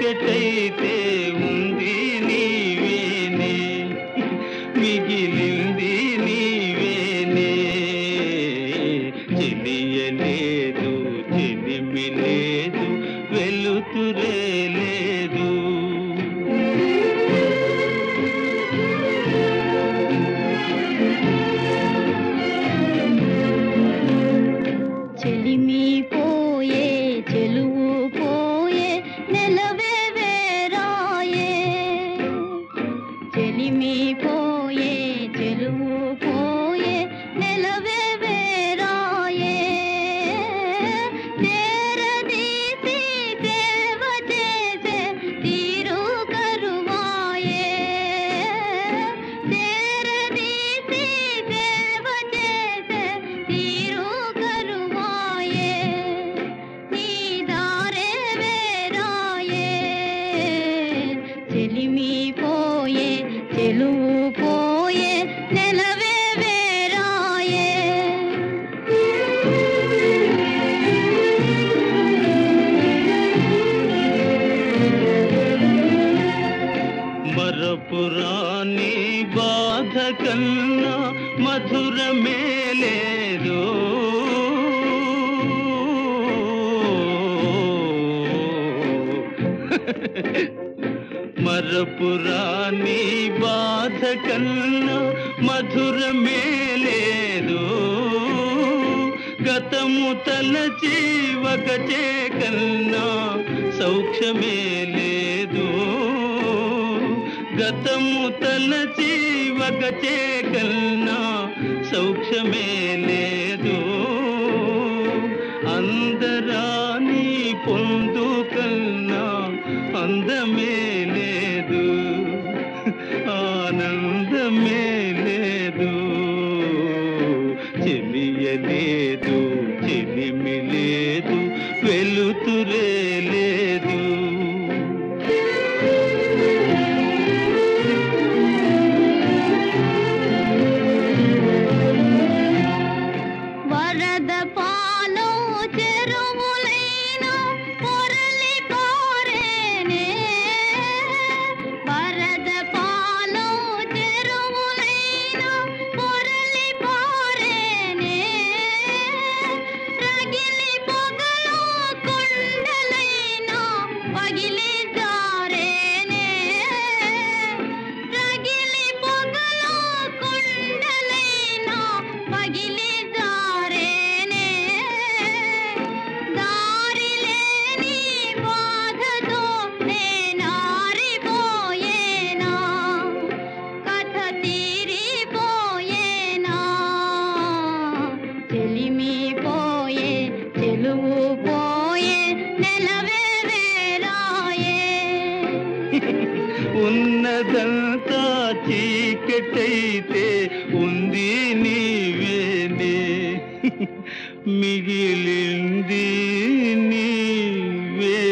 చీకటైతే ఉంది నీవేనే మిగిలింది నీవేనే తెలియలేదు తెలిమి లేదు వెలుతురే లేదు చెలిమి పోయే చెలువు పోయే నెలవే వేరాయే చెలిమి పోయే చెలువు పోయే నెలవే వేరాయే తేరదీసి దేవ చేసే తీరు కరువాయే తేరదీసి దేవ చేసే తీరు కరువాయే నీ దారే వేరాయే చెలిమి పోయే చెలువు పోయే నెలవే వేరాయే మరపురాని బాధ కన్నా మధురమే లేదు మరపురాని బాధ కన్నా మధురమే లేదు గతము తలచి వగచే కన్నా సౌఖ్యమే లేదు గతము తలచి వగచే కన్నా సౌఖ్యమే లేదు అందరాని పొందు కన్నా అందమే లేదు ఆనందమే లేదు చెలియలేదు చెలిమి లేదు వెలుతురే లేదు వరద పాలో చెరువులైన పొరలి పారేనే వరద పాలో చెరువులైన పొరలి పారేనే రగిలి పొగలో కొండలైన పగిలి జారేనే రగిలి పొగలో కొండలైన పగిలి జారేనే దారి లేని బాధతో నేనారిపోయేనా కథ తీరిపోయేనా చెలిమి పోయే చెలువు పోయే నెలవే వేరాయే ఉన్నదంతా చీకటైతే ఉంది నీవేనే మిగిలింది నీవే